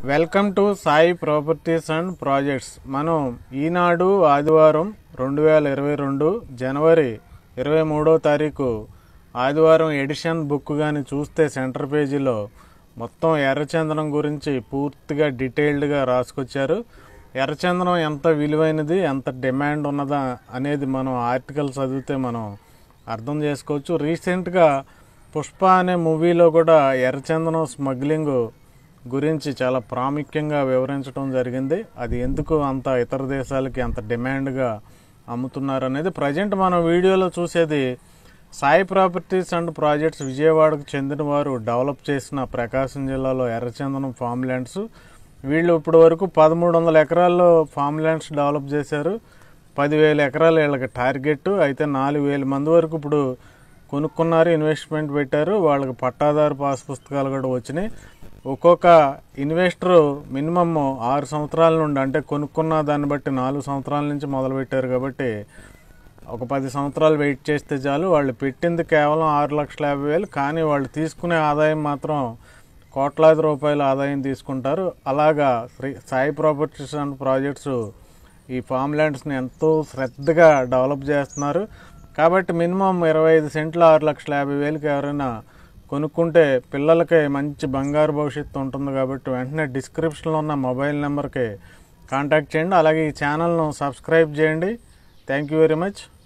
welcome to Sai properties and projects మనం ఈనాడు ఆదివారం రెండు వేల ఇరవై రెండు జనవరి ఇరవై మూడో తారీఖు ఆదివారం ఎడిషన్ బుక్ కానీ చూస్తే సెంటర్ పేజీలో మొత్తం ఎర్రచందనం గురించి పూర్తిగా డీటెయిల్డ్గా రాసుకొచ్చారు ఎర్రచందనం ఎంత విలువైనది ఎంత డిమాండ్ ఉన్నదా అనేది మనం ఆర్టికల్ చదివితే మనం అర్థం చేసుకోవచ్చు రీసెంట్గా పుష్ప అనే మూవీలో కూడా ఎర్రచందనం స్మగ్లింగ్ గురించి చాలా ప్రాముఖ్యంగా వివరించడం జరిగింది అది ఎందుకు అంత ఇతర దేశాలకి అంత డిమాండ్గా అమ్ముతున్నారు అనేది ప్రజెంట్ మనం వీడియోలో చూసేది సాయి ప్రాపర్టీస్ అండ్ ప్రాజెక్ట్స్ విజయవాడకు చెందిన వారు డెవలప్ చేసిన ప్రకాశం జిల్లాలో ఎర్రచందనం ఫామ్ ల్యాండ్స్ వీళ్ళు ఇప్పటి వరకు పదమూడు వందల ఎకరాల్లో ఫామ్ ల్యాండ్స్ డెవలప్ చేశారు పదివేల ఎకరాలు వీళ్ళకి టార్గెట్ అయితే నాలుగు వేల మంది వరకు ఇప్పుడు కొనుక్కున్నారు ఇన్వెస్ట్మెంట్ పెట్టారు వాళ్ళకి పట్టాదారు పాస్ పుస్తకాలు కూడా వచ్చినాయి ఒక్కొక్క ఇన్వెస్టర్ మినిమమ్ ఆరు సంవత్సరాల నుండి అంటే కొనుక్కున్న దాన్ని బట్టి నాలుగు సంవత్సరాల నుంచి మొదలు పెట్టారు కాబట్టి ఒక పది సంవత్సరాలు వెయిట్ చేస్తే చాలు వాళ్ళు పెట్టింది కేవలం ఆరు లక్షల యాభై వేలు కానీ వాళ్ళు తీసుకునే ఆదాయం మాత్రం కోట్లాది రూపాయల ఆదాయం తీసుకుంటారు అలాగా Shri Sai properties and projects ఈ ఫామ్ ల్యాండ్స్ని ఎంతో శ్రద్ధగా డెవలప్ చేస్తున్నారు కాబట్టి మినిమం ఇరవై ఐదు సెంట్లు ఆరు లక్షల యాభై వేలకి ఎవరైనా కొనుక్కుంటే పిల్లలకి మంచి బంగారు భవిష్యత్తు ఉంటుంది కాబట్టి వెంటనే డిస్క్రిప్షన్లో ఉన్న మొబైల్ నెంబర్కి కాంటాక్ట్ చేయండి అలాగే ఈ ఛానల్ను సబ్స్క్రైబ్ చేయండి థ్యాంక్ యూ వెరీ మచ్